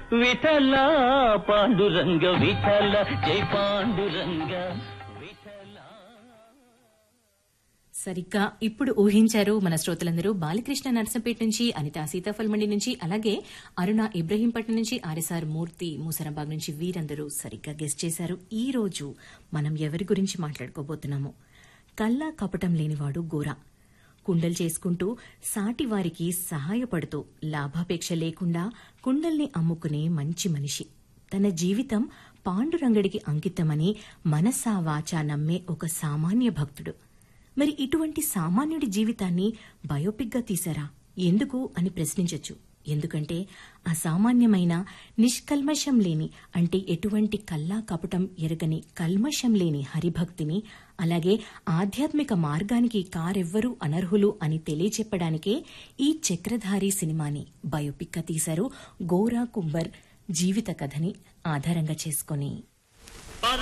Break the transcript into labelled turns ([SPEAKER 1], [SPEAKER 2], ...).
[SPEAKER 1] విఠల పాండురంగ విఠల జై పాండురంగ విఠల
[SPEAKER 2] సరిగ్గా ఇప్పుడు ఊహించారు మన శ్రోతలందరూ బాలకృష్ణ నర్సంపేట నుంచి అనిత సీతాఫల్మండి నుంచి అలాగే అరుణ ఇబ్రహీంపట్నం నుంచి ఆర్ఎస్ఆర్ మూర్తి మూసరాబాగ్ నుంచి వీరందరూ సరిగ్గా గెస్ట్ చేశారు ఈ రోజు మనం ఎవరి గురించి మాట్లాడుకోబోతున్నాము కల్లా కపటం లేనివాడు గోరా కుండలు చేసుకుంటూ సాటి వారికి సహాయపడుతూ లాభాపేక్ష లేకుండా కుండల్ని అమ్ముకునే మంచి మనిషి తన జీవితం పాండురంగడికి అంకితమని మనసా వాచా నమ్మే ఒక సామాన్య భక్తుడు మరి ఇటువంటి సామాన్యుడి జీవితాన్ని బయోపిక్గా తీశారా ఎందుకు అని ప్రశ్నించొచ్చు ఎందుకంటే అసామాన్యమైన నిష్కల్మషం లేని అంటే ఎటువంటి కల్లా కపటం ఎరగని కల్మషం లేని హరిభక్తిని అలాగే ఆధ్యాత్మిక మార్గానికి కారెవ్వరూ అనర్హులు అని తెలియచెప్పడానికే ఈ చక్రధారి సినిమాని బయోపిక్గా తీశారు గోరా కుంబర్ జీవిత కథని ఆధారంగా చేసుకొని